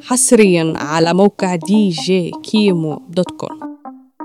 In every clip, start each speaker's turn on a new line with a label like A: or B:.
A: حصريا على موقع دي جي كيمو دوت كوم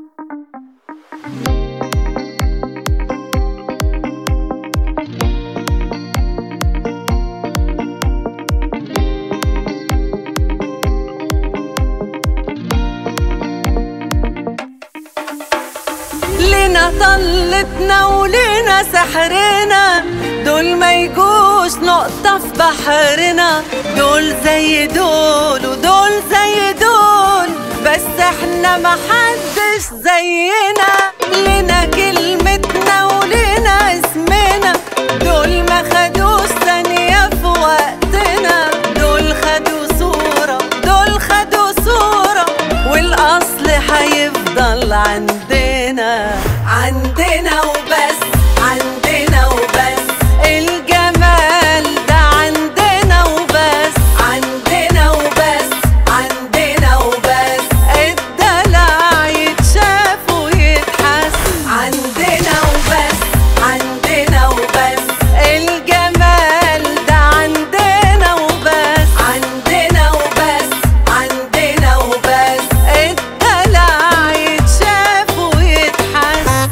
B: لنا طلتنا ولنا سحرنا دول ما يجوش نقطة في بحرنا دول زي دول ودول زي دول بس احنا ما حدش زينا لنا كلمتنا ولنا اسمنا دول ما خدوش ثانية في وقتنا دول خدوا صورة دول خدوا صورة والأصل هيفضل عندنا عندنا وبس عندنا وبس الجمال ده عندنا وبس عندنا وبس عندنا وبس الدلع يتشاف ويتحس عندنا وبس عندنا وبس الجمال ده عندنا وبس عندنا وبس عندنا وبس الدلع يتشاف ويتحس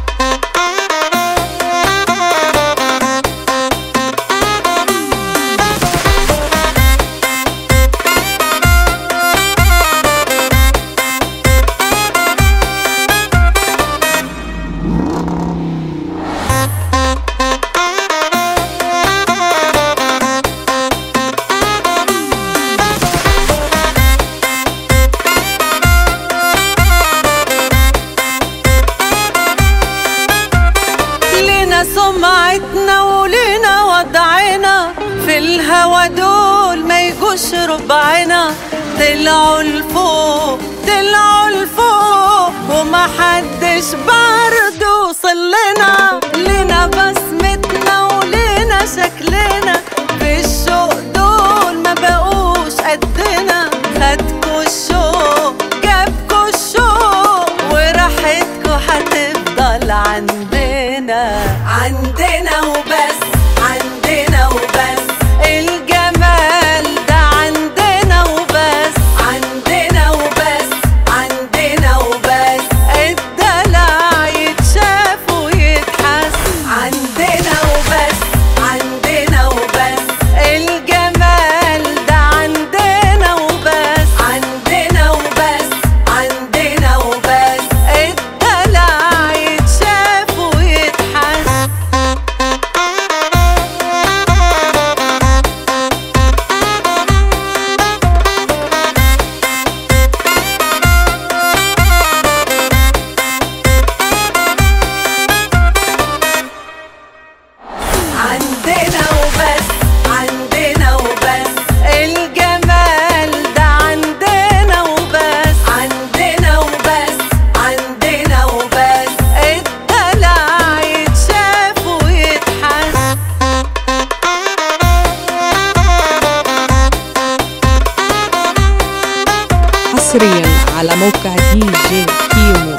B: لنا سمعتنا ولنا وضعنا في الهوا دول ما يجوش ربعنا طلعوا لفوق طلعوا لفوق وما حدش برضه وصل لنا لنا بسمتنا ولنا شكلنا في الشوق دول ما بقوش قدنا خدكوا الشوق جابكوا الشوق وراحتكوا هتفضل عندنا عندنا وبس عندنا وبس الجمال ده عندنا وبس عندنا وبس عندنا وبس الدلع يتشاف ويتحس عندنا وبس عندنا وبس الجمال ده عندنا وبس عندنا وبس عندنا وبس الدلع يتشاف ويتحس عندنا وبس عندنا وبس الجمال ده عندنا وبس عندنا وبس عندنا وبس الدلع يتشاف ويتحس
A: حصريا على موقع دي جي كيمو